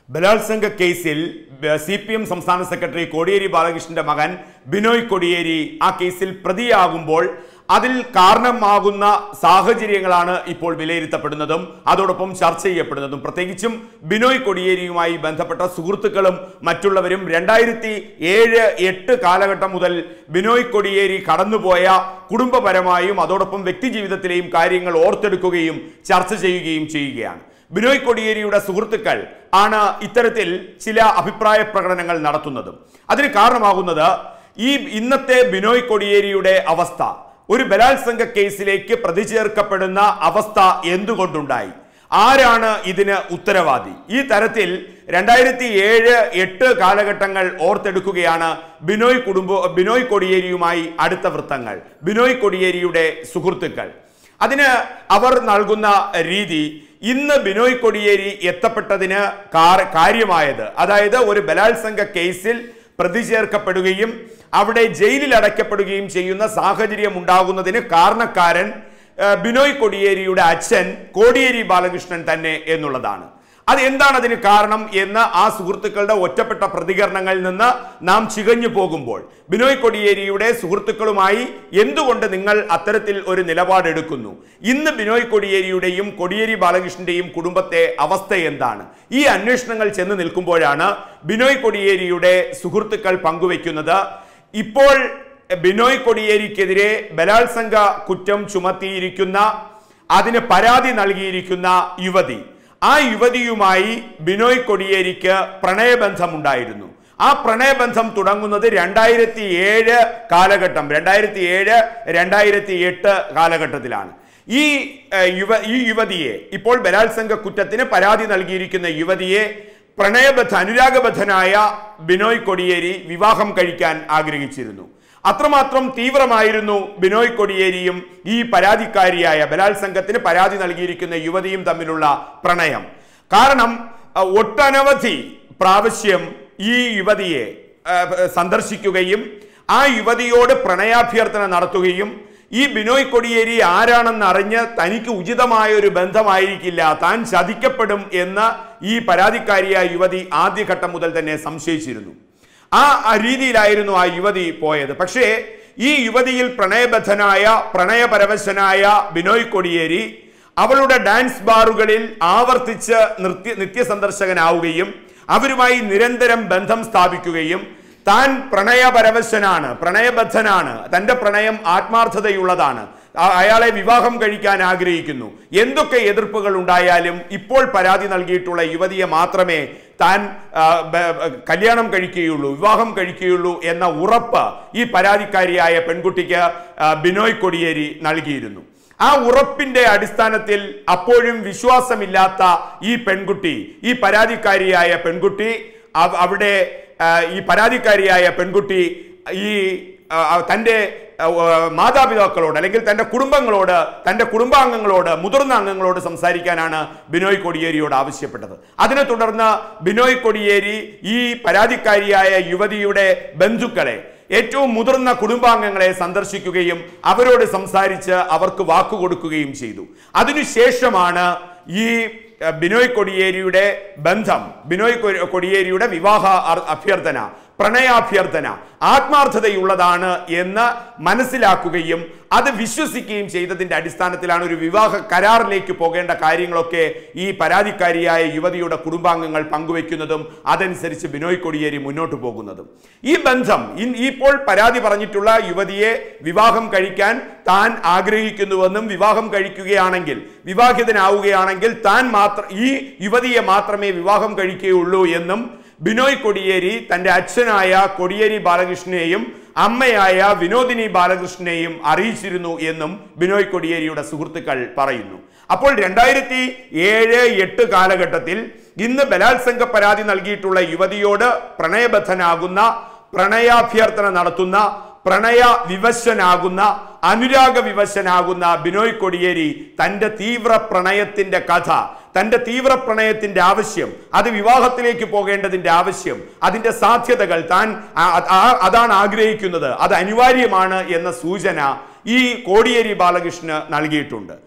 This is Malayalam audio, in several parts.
ബലാത്സംഗ കേസിൽ സി പി എം സംസ്ഥാന സെക്രട്ടറി കോടിയേരി ബാലകൃഷ്ണന്റെ മകൻ ബിനോയ് കോടിയേരി ആ കേസിൽ പ്രതിയാകുമ്പോൾ അതിൽ കാരണമാകുന്ന സാഹചര്യങ്ങളാണ് ഇപ്പോൾ വിലയിരുത്തപ്പെടുന്നതും അതോടൊപ്പം ചർച്ച ചെയ്യപ്പെടുന്നതും പ്രത്യേകിച്ചും ബിനോയ് കൊടിയേരിയുമായി ബന്ധപ്പെട്ട സുഹൃത്തുക്കളും മറ്റുള്ളവരും രണ്ടായിരത്തി ഏഴ് എട്ട് കാലഘട്ടം മുതൽ ബിനോയ് കൊടിയേരി കടന്നുപോയ കുടുംബപരമായും അതോടൊപ്പം വ്യക്തിജീവിതത്തിലെയും കാര്യങ്ങൾ ഓർത്തെടുക്കുകയും ചർച്ച ചെയ്യുകയും ചെയ്യുകയാണ് ബിനോയ് കൊടിയേരിയുടെ സുഹൃത്തുക്കൾ ആണ് ഇത്തരത്തിൽ ചില അഭിപ്രായ പ്രകടനങ്ങൾ നടത്തുന്നതും അതിന് കാരണമാകുന്നത് ഈ ഇന്നത്തെ ബിനോയ് കൊടിയേരിയുടെ അവസ്ഥ ഒരു ബലാത്സംഗ കേസിലേക്ക് പ്രതി ചേർക്കപ്പെടുന്ന അവസ്ഥ എന്തുകൊണ്ടുണ്ടായി ആരാണ് ഇതിന് ഉത്തരവാദി ഈ തരത്തിൽ രണ്ടായിരത്തി ഏഴ് എട്ട് കാലഘട്ടങ്ങൾ ഓർത്തെടുക്കുകയാണ് ബിനോയ് കുടുംബ ബിനോയ് കൊടിയേരിയുമായി അടുത്ത വൃത്തങ്ങൾ ബിനോയ് കൊടിയേരിയുടെ സുഹൃത്തുക്കൾ അതിന് അവർ നൽകുന്ന രീതി ഇന്ന് ബിനോയ് കൊടിയേരി എത്തപ്പെട്ടതിന് കാര- കാര്യമായത് അതായത് ഒരു ബലാത്സംഗ കേസിൽ പ്രതി ചേർക്കപ്പെടുകയും അവിടെ ജയിലിൽ അടയ്ക്കപ്പെടുകയും ചെയ്യുന്ന സാഹചര്യം ഉണ്ടാകുന്നതിന് കാരണക്കാരൻ ഏഹ്, ബിനോയ് കൊടിയേരിയുടെ അച്ഛൻ കോടിയേരി ബാലകൃഷ്ണൻ തന്നെ എന്നുള്ളതാണ് അത് എന്താണ് അതിന് കാരണം എന്ന് ആ സുഹൃത്തുക്കളുടെ ഒറ്റപ്പെട്ട പ്രതികരണങ്ങളിൽ നിന്ന് നാം ചികഞ്ഞു പോകുമ്പോൾ ബിനോയ് കൊടിയേരിയുടെ സുഹൃത്തുക്കളുമായി എന്തുകൊണ്ട് നിങ്ങൾ അത്തരത്തിൽ ഒരു നിലപാടെടുക്കുന്നു ഇന്ന് ബിനോയ് കൊടിയേരിയുടെയും കൊടിയേരി ബാലകൃഷ്ണന്റെയും കുടുംബത്തെ അവസ്ഥ എന്താണ് ഈ അന്വേഷണങ്ങൾ ചെന്ന് നിൽക്കുമ്പോഴാണ് ബിനോയ് കൊടിയേരിയുടെ സുഹൃത്തുക്കൾ പങ്കുവെക്കുന്നത് ഇപ്പോൾ ബിനോയ് കൊടിയേരിക്കെതിരെ ബലാത്സംഗ കുറ്റം ചുമത്തിയിരിക്കുന്ന അതിന് പരാതി നൽകിയിരിക്കുന്ന യുവതി ആ യുവതിയുമായി ബിനോയ് കൊടിയേരിക്ക് പ്രണയബന്ധമുണ്ടായിരുന്നു ആ പ്രണയബന്ധം തുടങ്ങുന്നത് രണ്ടായിരത്തി ഏഴ് കാലഘട്ടം രണ്ടായിരത്തി ഏഴ് രണ്ടായിരത്തി എട്ട് കാലഘട്ടത്തിലാണ് ഈ ഏഹ്, യുവ ഈ യുവതിയെ ഇപ്പോൾ ബലാത്സംഗ കുറ്റത്തിന് പരാതി നൽകിയിരിക്കുന്ന യുവതിയെ പ്രണയബദ്ധ അനുരാഗബദ്ധനായ ബിനോയ് കൊടിയേരി വിവാഹം കഴിക്കാൻ ആഗ്രഹിച്ചിരുന്നു അത്രമാത്രം തീവ്രമായിരുന്നു ബിനോയ് കൊടിയേരിയും ഈ പരാതിക്കാരിയായ ബലാത്സംഗത്തിന് പരാതി നൽകിയിരിക്കുന്ന യുവതിയും തമ്മിലുള്ള പ്രണയം കാരണം അഹ്, ഒട്ടനവധി പ്രാവശ്യം ഈ യുവതിയെ അഹ്, സന്ദർശിക്കുകയും ആ യുവതിയോട് പ്രണയാഭ്യർത്ഥന നടത്തുകയും ഈ ബിനോയ് കൊടിയേരി ആരാണെന്ന് അറിഞ്ഞ് തനിക്ക് ഉചിതമായ ഒരു ബന്ധമായിരിക്കില്ല താൻ ചതിക്കപ്പെടും എന്ന് ഈ പരാതിക്കാരിയായ യുവതി ആദ്യഘട്ടം മുതൽ തന്നെ സംശയിച്ചിരുന്നു ആ ആ രീതിയിലായിരുന്നു ആ യുവതി പോയത് പക്ഷേ ഈ യുവതിയിൽ പ്രണയബദ്ധനായ പ്രണയപരവശനായ ബിനോയ് കൊടിയേരി അവളുടെ ഡാൻസ് ബാറുകളിൽ ആവർത്തിച്ച് നൃത്യ നിത്യസന്ദർശകനാവുകയും അവരുമായി നിരന്തരം ബന്ധം സ്ഥാപിക്കുകയും താൻ പ്രണയപരവശനാണ് പ്രണയബദ്ധനാണ് തന്റെ പ്രണയം ആത്മാർത്ഥതയുള്ളതാണ് ആ- അയാളെ വിവാഹം കഴിക്കാൻ ആഗ്രഹിക്കുന്നു എന്തൊക്കെ എതിർപ്പുകൾ ഉണ്ടായാലും ഇപ്പോൾ പരാതി നൽകിയിട്ടുള്ള യുവതിയെ മാത്രമേ താൻ ആ, ബ- ബ- കല്യാണം കഴിക്കുകയുള്ളൂ വിവാഹം കഴിക്കുകയുള്ളൂ എന്ന ഉറപ്പ് ഈ പരാതിക്കാരിയായ പെൺകുട്ടിക്ക് ആ, ബിനോയ് കൊടിയേരി നൽകിയിരുന്നു ആ ഉറപ്പിന്റെ അടിസ്ഥാനത്തിൽ അപ്പോഴും വിശ്വാസമില്ലാത്ത ഈ പെൺകുട്ടി ഈ പരാതിക്കാരിയായ പെൺകുട്ടി അവ- അവിടെ ആ, ഈ പരാതിക്കാരിയായ പെൺകുട്ടി ഈ ആ, ആ, തൻ്റെ ആ, ആ, മാതാപിതാക്കളോട് അല്ലെങ്കിൽ തൻ്റെ കുടുംബങ്ങളോട് തൻ്റെ കുടുംബാംഗങ്ങളോട് മുതിർന്ന അംഗങ്ങളോട് സംസാരിക്കാനാണ് ബിനോയ് കൊടിയേരിയോട് ആവശ്യപ്പെട്ടത് അതിനെ തുടർന്ന് ബിനോയ് കൊടിയേരി ഈ പരാതിക്കാരിയായ യുവതിയുടെ ബന്ധുക്കളെ ഏറ്റവും മുതിർന്ന കുടുംബാംഗങ്ങളെ സന്ദർശിക്കുകയും അവരോട് സംസാരിച്ച് അവർക്ക് വാക്കു കൊടുക്കുകയും ചെയ്തു അതിനുശേഷമാണ് ഈ അഹ്, ബിനോയ് കൊടിയേരിയുടെ ബന്ധം ബിനോയ് കൊ- കൊടിയേരിയുടെ വിവാഹ അർ- അഭ്യർത്ഥന പ്രണയാഭ്യർത്ഥന ആത്മാർത്ഥതയുള്ളതാണ് എന്ന് മനസ്സിലാക്കുകയും അത് വിശ്വസിക്കുകയും ചെയ്തതിന്റെ അടിസ്ഥാനത്തിലാണ് ഒരു വിവാഹ കരാറിലേക്ക് പോകേണ്ട കാര്യങ്ങളൊക്കെ ഈ പരാതിക്കാരിയായ യുവതിയുടെ കുടുംബാംഗങ്ങൾ പങ്കുവെക്കുന്നതും അതനുസരിച്ച് ബിനോയ് കൊടിയേരി മുന്നോട്ട് പോകുന്നതും ഈ ബന്ധം ഇൻ- ഇപ്പോൾ പരാതി പറഞ്ഞിട്ടുള്ള യുവതിയെ വിവാഹം കഴിക്കാൻ താൻ ആഗ്രഹിക്കുന്നുവെന്നും വിവാഹം കഴിക്കുകയാണെങ്കിൽ വിവാഹിതനാവുകയാണെങ്കിൽ താൻ മാത്രം ഈ യുവതിയെ മാത്രമേ വിവാഹം കഴിക്കുകയുള്ളൂ എന്നും ബിനോയ് കൊടിയേരി തന്റെ അച്ഛനായ കൊടിയേരി ബാലകൃഷ്ണനെയും അമ്മയായ വിനോദിനി ബാലകൃഷ്ണനെയും അറിയിച്ചിരുന്നു എന്നും ബിനോയ് കൊടിയേരിയുടെ സുഹൃത്തുക്കൾ പറയുന്നു അപ്പോൾ രണ്ടായിരത്തി ഏഴ് എട്ട് കാലഘട്ടത്തിൽ ഇന്ന് ബലാത്സംഗ പരാതി നൽകിയിട്ടുള്ള യുവതിയോട് പ്രണയബദ്ധനാകുന്ന പ്രണയാഭ്യർത്ഥന നടത്തുന്ന പ്രണയ വിവശനാകുന്ന അനുരാഗ വിവശനാകുന്ന ബിനോയ് കൊടിയേരി തന്റെ തീവ്ര പ്രണയത്തിന്റെ കഥ തന്റെ തീവ്ര പ്രണയത്തിന്റെ ആവശ്യം അത് വിവാഹത്തിലേക്ക് പോകേണ്ടതിന്റെ ആവശ്യം അതിന്റെ സാധ്യതകൾ താൻ ആ- ആ- അതാണ് ആഗ്രഹിക്കുന്നത് അത് അനിവാര്യമാണ് എന്ന സൂചന ഈ കോടിയേരി ബാലകൃഷ്ണന് നൽകിയിട്ടുണ്ട്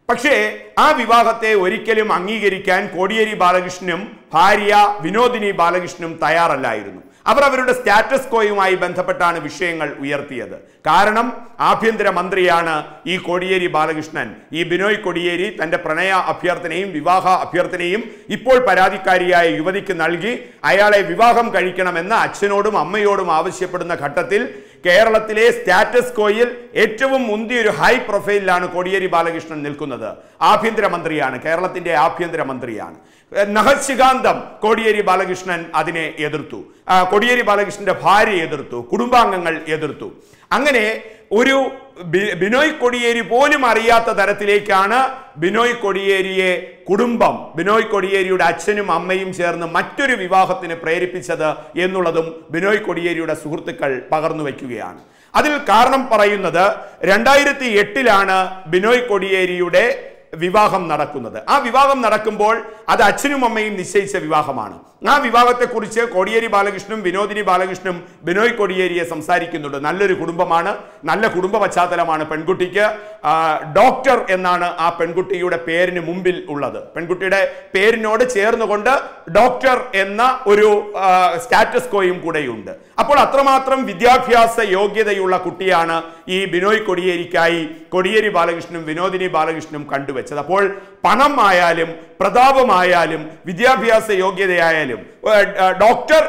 പക്ഷേ ആ വിവാഹത്തെ ഒരിക്കലും അംഗീകരിക്കാൻ കോടിയേരി ബാലകൃഷ്ണനും ഭാര്യ വിനോദിനി ബാലകൃഷ്ണനും തയ്യാറല്ലായിരുന്നു അവർ അവരുടെ സ്റ്റാറ്റസ് കോയുമായി ബന്ധപ്പെട്ടാണ് വിഷയങ്ങൾ ഉയർത്തിയത് കാരണം ആഭ്യന്തര മന്ത്രിയാണ് ഈ കോടിയേരി ബാലകൃഷ്ണൻ ഈ ബിനോയ് കോടിയേരി തന്റെ പ്രണയ അഭ്യർത്ഥനയും വിവാഹ അഭ്യർത്ഥനയും ഇപ്പോൾ പരാതിക്കാരിയായ യുവതിക്ക് നൽകി അയാളെ വിവാഹം കഴിക്കണമെന്ന് അച്ഛനോടും അമ്മയോടും ആവശ്യപ്പെടുന്ന ഘട്ടത്തിൽ കേരളത്തിലെ സ്റ്റാറ്റസ് കോയിൽ ഏറ്റവും മുന്തിയ ഒരു ഹൈ പ്രൊഫൈലിലാണ് കോടിയേരി ബാലകൃഷ്ണൻ നിൽക്കുന്നത് ആഭ്യന്തര മന്ത്രിയാണ് കേരളത്തിന്റെ ആഭ്യന്തര മന്ത്രിയാണ് നഹശികാന്തം കോടിയേരി ബാലകൃഷ്ണൻ അതിനെ എതിർത്തു ആ, കോടിയേരി ബാലകൃഷ്ണന്റെ ഭാര്യ എതിർത്തു കുടുംബാംഗങ്ങൾ എതിർത്തു അങ്ങനെ ഒരു ബി- ബിനോയ് കൊടിയേരി പോലും അറിയാത്ത തരത്തിലേക്കാണ് ബിനോയ് കൊടിയേരിയെ കുടുംബം ബിനോയ് കൊടിയേരിയുടെ അച്ഛനും അമ്മയും ചേർന്ന് മറ്റൊരു വിവാഹത്തിന് പ്രേരിപ്പിച്ചത് എന്നുള്ളതും ബിനോയ് കൊടിയേരിയുടെ സുഹൃത്തുക്കൾ പകർന്നു വയ്ക്കുകയാണ് അതിൽ കാരണം പറയുന്നത് രണ്ടായിരത്തി എട്ടിലാണ് ബിനോയ് കൊടിയേരിയുടെ വിവാഹം നടക്കുന്നത് ആ വിവാഹം നടക്കുമ്പോൾ അത് അച്ഛനും അമ്മയും നിശ്ചയിച്ച വിവാഹമാണ് ആ വിവാഹത്തെക്കുറിച്ച് കോടിയേരി ബാലകൃഷ്ണനും വിനോദിനി ബാലകൃഷ്ണനും ബിനോയ് കൊടിയേരിയെ സംസാരിക്കുന്നുണ്ട് നല്ലൊരു കുടുംബമാണ് നല്ല കുടുംബ പശ്ചാത്തലമാണ് പെൺകുട്ടിക്ക് ആ, ഡോക്ടർ എന്നാണ് ആ പെൺകുട്ടിയുടെ പേരിന് മുമ്പിൽ ഉള്ളത് പെൺകുട്ടിയുടെ പേരിനോട് ചേർന്നുകൊണ്ട് ഡോക്ടർ എന്ന ഒരു ആ, സ്റ്റാറ്റസ് കോയും കൂടെയുണ്ട് അപ്പോൾ അത്രമാത്രം വിദ്യാഭ്യാസ യോഗ്യതയുള്ള കുട്ടിയാണ് ഈ ബിനോയ് കൊടിയേരിക്കായി കൊടിയേരി ബാലകൃഷ്ണനും വിനോദിനി ബാലകൃഷ്ണനും കണ്ടുവച്ചത് അപ്പോൾ പണം ആയാലും പ്രതാപമായാലും വിദ്യാഭ്യാസ യോഗ്യതയായാലും ഏർ, ഏർ, ഡോക്ടർ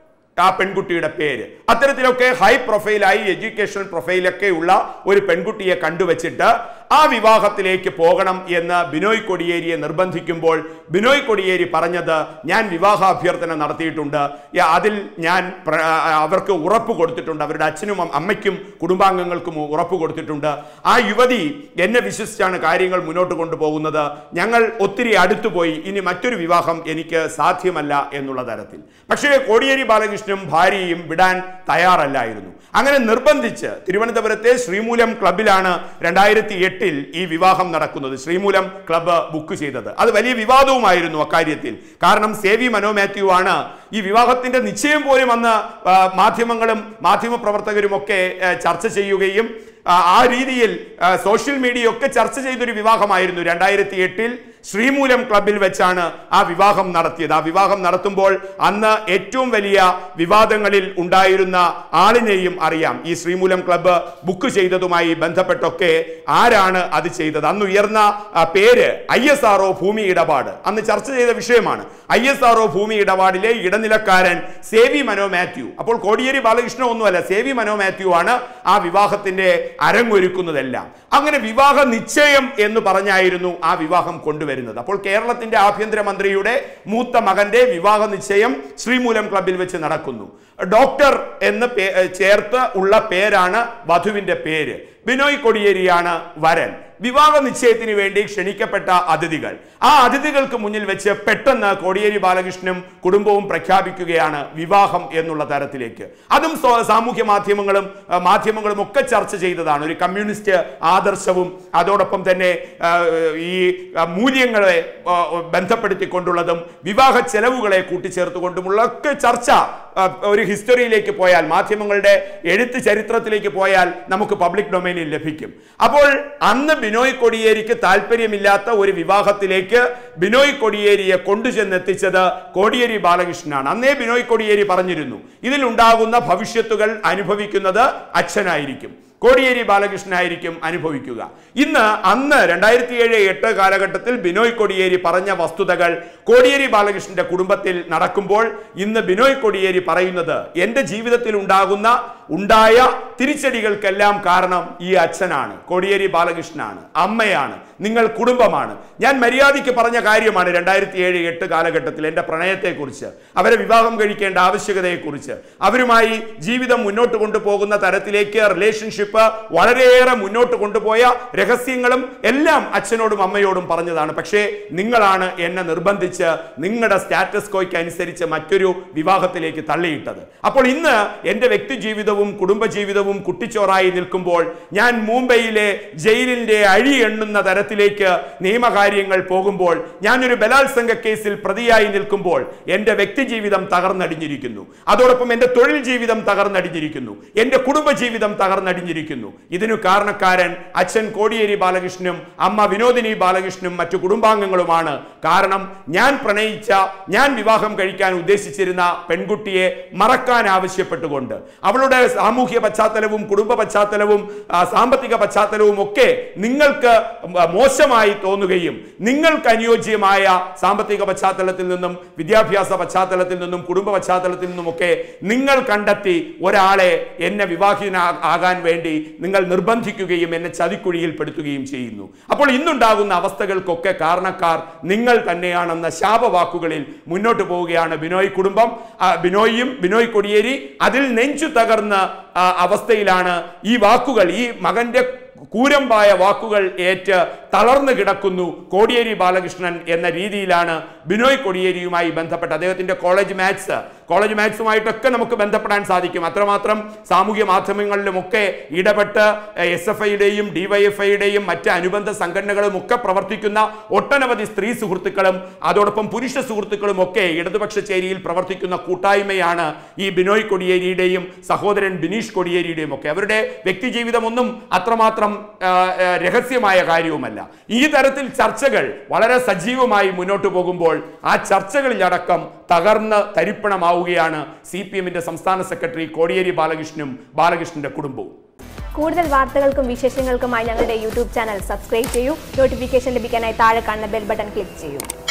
ആ പെൺകുട്ടിയുടെ പേര് അത്തരത്തിലൊക്കെ ഹൈ പ്രൊഫൈലായി എഡ്യൂക്കേഷൻ പ്രൊഫൈലൊക്കെ ഉള്ള ഒരു പെൺകുട്ടിയെ കണ്ടുവച്ചിട്ട് ആ വിവാഹത്തിലേക്ക് പോകണം എന്ന് ബിനോയ് കൊടിയേരിയെ നിർബന്ധിക്കുമ്പോൾ ബിനോയ് കൊടിയേരി പറഞ്ഞത് ഞാൻ വിവാഹാഭ്യർത്ഥന നടത്തിയിട്ടുണ്ട് യ- അതിൽ ഞാൻ പ്ര- ആ, അവർക്ക് ഉറപ്പ് കൊടുത്തിട്ടുണ്ട് അവരുടെ അച്ഛനും അം- അമ്മയ്ക്കും കുടുംബാംഗങ്ങൾക്കും ഉറപ്പ് കൊടുത്തിട്ടുണ്ട് ആ യുവതി എന്നെ വിശ്വസിച്ചാണ് കാര്യങ്ങൾ മുന്നോട്ട് കൊണ്ടുപോകുന്നത് ഞങ്ങൾ ഒത്തിരി അടുത്തു പോയി ഇനി മറ്റൊരു വിവാഹം എനിക്ക് സാധ്യമല്ല എന്നുള്ള തരത്തിൽ പക്ഷേ കോടിയേരി ബാലകൃഷ്ണനും ഭാര്യയും വിടാൻ തയ്യാറല്ലായിരുന്നു അങ്ങനെ നിർബന്ധിച്ച് തിരുവനന്തപുരത്തെ ശ്രീമൂലം ക്ലബിലാണ് രണ്ടായിരത്തി എട്ടിൽ ഈ വിവാഹം നടക്കുന്നത് ശ്രീമൂലം ക്ലബ്ബ് ബുക്ക് ചെയ്തത് അത് വലിയ വിവാദവുമായിരുന്നു അക്കാര്യത്തിൽ കാരണം സേവി മനോ മാത്യു ആണ് ഈ വിവാഹത്തിന്റെ നിശ്ചയം പോലും അന്ന് ആ, മാധ്യമങ്ങളും മാധ്യമ പ്രവർത്തകരും ഒക്കെ ആ, ചർച്ച ചെയ്യുകയും ആ, ആ രീതിയിൽ ആ, സോഷ്യൽ മീഡിയ ഒക്കെ ചർച്ച ചെയ്തൊരു വിവാഹമായിരുന്നു രണ്ടായിരത്തി എട്ടിൽ ശ്രീമൂലം ക്ലബിൽ വെച്ചാണ് ആ വിവാഹം നടത്തിയത് ആ വിവാഹം നടത്തുമ്പോൾ അന്ന് ഏറ്റവും വലിയ വിവാദങ്ങളിൽ ഉണ്ടായിരുന്ന ആളിനെയും അറിയാം ഈ ശ്രീമൂലം ക്ലബ്ബ് ബുക്ക് ചെയ്തതുമായി ബന്ധപ്പെട്ടൊക്കെ ആരാണ് അത് ചെയ്തത് അന്ന് ഉയർന്ന ആ, പേര് ഐ എസ് ആർ ഭൂമി ഇടപാട് അന്ന് ചർച്ച ചെയ്ത വിഷയമാണ് ഐ എസ് ആർ ഭൂമി ഇടപാടിലെ ഇടനിലക്കാരൻ സേവി മനോ മാത്യു അപ്പോൾ കോടിയേരി ബാലകൃഷ്ണ ഒന്നുമല്ല സേവി മനോ മാത്യു ആണ് ആ വിവാഹത്തിന്റെ അരങ്ങൊരുക്കുന്നതെല്ലാം അങ്ങനെ വിവാഹ നിശ്ചയം എന്ന് പറഞ്ഞായിരുന്നു ആ വിവാഹം കൊണ്ടുവരുന്നത് അപ്പോൾ കേരളത്തിന്റെ ആഭ്യന്തരമന്ത്രിയുടെ മൂത്ത മകന്റെ വിവാഹ നിശ്ചയം ശ്രീമൂലം ക്ലബിൽ വെച്ച് നടക്കുന്നു ഡോക്ടർ എന്ന് പേ- ചേർത്ത് ഉള്ള പേരാണ് വധുവിന്റെ പേര് ബിനോയ് കൊടിയേരിയാണ് വരൻ വിവാഹ നിശ്ചയത്തിന് വേണ്ടി ക്ഷണിക്കപ്പെട്ട അതിഥികൾ ആ അതിഥികൾക്ക് മുന്നിൽ വെച്ച് പെട്ടെന്ന് കോടിയേരി ബാലകൃഷ്ണനും കുടുംബവും പ്രഖ്യാപിക്കുകയാണ് വിവാഹം എന്നുള്ള തരത്തിലേക്ക് അതും സ്വ- സാമൂഹ്യ മാധ്യമങ്ങളും ആ, മാധ്യമങ്ങളും ഒക്കെ ചർച്ച ചെയ്തതാണ് ഒരു കമ്മ്യൂണിസ്റ്റ് ആദർശവും അതോടൊപ്പം തന്നെ ആ, ഈ ആ, മൂല്യങ്ങളെ ആ, ബന്ധപ്പെടുത്തിക്കൊണ്ടുള്ളതും വിവാഹ ചെലവുകളെ കൂട്ടിച്ചേർത്തുകൊണ്ടുമുള്ള ഒക്കെ ചർച്ച ആ, ഒരു ഹിസ്റ്ററിയിലേക്ക് പോയാൽ മാധ്യമങ്ങളുടെ എഴുത്ത് ചരിത്രത്തിലേക്ക് പോയാൽ നമുക്ക് പബ്ലിക് ഡൊമൈനിൽ ലഭിക്കും അപ്പോൾ അന്ന് ബിനോയ് കൊടിയേരിക്ക് താല്പര്യമില്ലാത്ത ഒരു വിവാഹത്തിലേക്ക് ബിനോയ് കൊടിയേരിയെ കൊണ്ടുചെന്നെത്തിച്ചത് കോടിയേരി ബാലകൃഷ്ണനാണ് അന്നേ ബിനോയ് കൊടിയേരി പറഞ്ഞിരുന്നു ഇതിലുണ്ടാകുന്ന ഭവിഷ്യത്തുകൾ അനുഭവിക്കുന്നത് അച്ഛനായിരിക്കും കോടിയേരി ബാലകൃഷ്ണനായിരിക്കും അനുഭവിക്കുക ഇന്ന് അന്ന് രണ്ടായിരത്തി ഏഴ് എട്ട് കാലഘട്ടത്തിൽ ബിനോയ് കൊടിയേരി പറഞ്ഞ വസ്തുതകൾ കോടിയേരി ബാലകൃഷ്ണന്റെ കുടുംബത്തിൽ നടക്കുമ്പോൾ ഇന്ന് ബിനോയ് കൊടിയേരി പറയുന്നത് എൻ്റെ ജീവിതത്തിൽ ഉണ്ടാകുന്ന ഉണ്ടായ തിരിച്ചടികൾക്കെല്ലാം കാരണം ഈ അച്ഛനാണ് കോടിയേരി ബാലകൃഷ്ണനാണ് അമ്മയാണ് നിങ്ങൾ കുടുംബമാണ് ഞാൻ മര്യാദയ്ക്ക് പറഞ്ഞ കാര്യമാണ് രണ്ടായിരത്തി ഏഴ് എട്ട് കാലഘട്ടത്തിൽ എൻ്റെ പ്രണയത്തെക്കുറിച്ച് അവരെ വിവാഹം കഴിക്കേണ്ട ആവശ്യകതയെക്കുറിച്ച് അവരുമായി ജീവിതം മുന്നോട്ട് കൊണ്ടുപോകുന്ന തരത്തിലേക്ക് റിലേഷൻഷിപ്പ് വളരെയേറെ മുന്നോട്ട് കൊണ്ടുപോയ രഹസ്യങ്ങളും എല്ലാം അച്ഛനോടും അമ്മയോടും പറഞ്ഞതാണ് പക്ഷേ നിങ്ങളാണ് എന്നെ നിർബന്ധിച്ച് നിങ്ങളുടെ സ്റ്റാറ്റസ് കോയ്ക്ക് അനുസരിച്ച് മറ്റൊരു വിവാഹത്തിലേക്ക് തള്ളിയിട്ടത് അപ്പോൾ ഇന്ന് എൻ്റെ വ്യക്തി ജീവിതവും ജീവിതവും കുടുംബജീവിതവും കുട്ടിച്ചോറായി നിൽക്കുമ്പോൾ ഞാൻ മുംബൈയിലെ ജയിലിന്റെ അഴി എണ്ണുന്ന തരത്തിലേക്ക് നിയമകാര്യങ്ങൾ പോകുമ്പോൾ ഞാനൊരു ബലാത്സംഗ കേസിൽ പ്രതിയായി നിൽക്കുമ്പോൾ എൻ്റെ വ്യക്തിജീവിതം തകർന്നടിഞ്ഞിരിക്കുന്നു അതോടൊപ്പം എൻ്റെ തൊഴിൽ ജീവിതം തകർന്നടിഞ്ഞിരിക്കുന്നു എൻ്റെ കുടുംബജീവിതം തകർന്നടിഞ്ഞിരിക്കുന്നു ഇതിനു കാരണക്കാരൻ അച്ഛൻ കോടിയേരി ബാലകൃഷ്ണനും അമ്മ വിനോദിനി ബാലകൃഷ്ണനും മറ്റു കുടുംബാംഗങ്ങളുമാണ് കാരണം ഞാൻ പ്രണയിച്ച ഞാൻ വിവാഹം കഴിക്കാൻ ഉദ്ദേശിച്ചിരുന്ന പെൺകുട്ടിയെ മറക്കാൻ ആവശ്യപ്പെട്ടുകൊണ്ട് അവളുടെ സാമൂഹ്യ പശ്ചാത്തലവും കുടുംബ പശ്ചാത്തലവും ആ, സാമ്പത്തിക പശ്ചാത്തലവും ഒക്കെ നിങ്ങൾക്ക് മ- മോശമായി തോന്നുകയും നിങ്ങൾക്ക് അനുയോജ്യമായ സാമ്പത്തിക പശ്ചാത്തലത്തിൽ നിന്നും വിദ്യാഭ്യാസ പശ്ചാത്തലത്തിൽ നിന്നും കുടുംബ പശ്ചാത്തലത്തിൽ നിന്നുമൊക്കെ നിങ്ങൾ കണ്ടെത്തി ഒരാളെ എന്നെ വിവാഹിതന ആകാൻ വേണ്ടി നിങ്ങൾ നിർബന്ധിക്കുകയും എന്നെ ചതിക്കുഴിയിൽ പെടുത്തുകയും ചെയ്യുന്നു അപ്പോൾ ഇന്നുണ്ടാകുന്ന അവസ്ഥകൾക്കൊക്കെ കാരണക്കാർ നിങ്ങൾ തന്നെയാണെന്ന ശാപവാക്കുകളിൽ മുന്നോട്ട് പോവുകയാണ് ബിനോയ് കുടുംബം ആ, ബിനോയും ബിനോയ് കൊടിയേരി അതിൽ നെഞ്ചു തകർന്ന ആ, അവസ്ഥയിലാണ് ഈ വാക്കുകൾ ഈ മകന്റെ കൂരമ്പായ വാക്കുകൾ ഏറ്റ് തളർന്നു കിടക്കുന്നു കോടിയേരി ബാലകൃഷ്ണൻ എന്ന രീതിയിലാണ് ബിനോയ് കൊടിയേരിയുമായി ബന്ധപ്പെട്ട് അദ്ദേഹത്തിന്റെ കോളേജ് മാത്സ് കോളേജ് മാത്സുമായിട്ടൊക്കെ നമുക്ക് ബന്ധപ്പെടാൻ സാധിക്കും അത്രമാത്രം സാമൂഹ്യ മാധ്യമങ്ങളിലുമൊക്കെ ഇടപെട്ട് എസ് എഫ് ഐയുടെയും ഡിവൈഎഫ്ഐയുടെയും മറ്റ് അനുബന്ധ സംഘടനകളും ഒക്കെ പ്രവർത്തിക്കുന്ന ഒട്ടനവധി സ്ത്രീ സുഹൃത്തുക്കളും അതോടൊപ്പം പുരുഷ സുഹൃത്തുക്കളും ഒക്കെ ഇടതുപക്ഷ ചേരിയിൽ പ്രവർത്തിക്കുന്ന കൂട്ടായ്മയാണ് ഈ ബിനോയ് കൊടിയേരിയുടെയും സഹോദരൻ ബിനീഷ് കൊടിയേരിയുടെയും ഒക്കെ അവരുടെ വ്യക്തിജീവിതമൊന്നും അത്രമാത്രം ആ, ആ, രഹസ്യമായ കാര്യവുമല്ല ഈ തരത്തിൽ ചർച്ചകൾ വളരെ സജീവമായി മുന്നോട്ട് പോകുമ്പോൾ ആ ചർച്ചകളിലടക്കം തകർന്ന് തരിപ്പണമാവുകയാണ് സി പി എമ്മിന്റെ സംസ്ഥാന സെക്രട്ടറി കോടിയേരി ബാലകൃഷ്ണനും ബാലകൃഷ്ണന്റെ കുടുംബവും കൂടുതൽ വാർത്തകൾക്കും വിശേഷങ്ങൾക്കുമായി ഞങ്ങളുടെ യൂട്യൂബ് ചാനൽ സബ്സ്ക്രൈബ് ചെയ്യൂ നോട്ടിഫിക്കേഷൻ ലഭിക്കാനായി താഴെ കാണുന്ന ബെൽ ബട്ടൺ ക്ലിക്ക് ചെയ്യൂ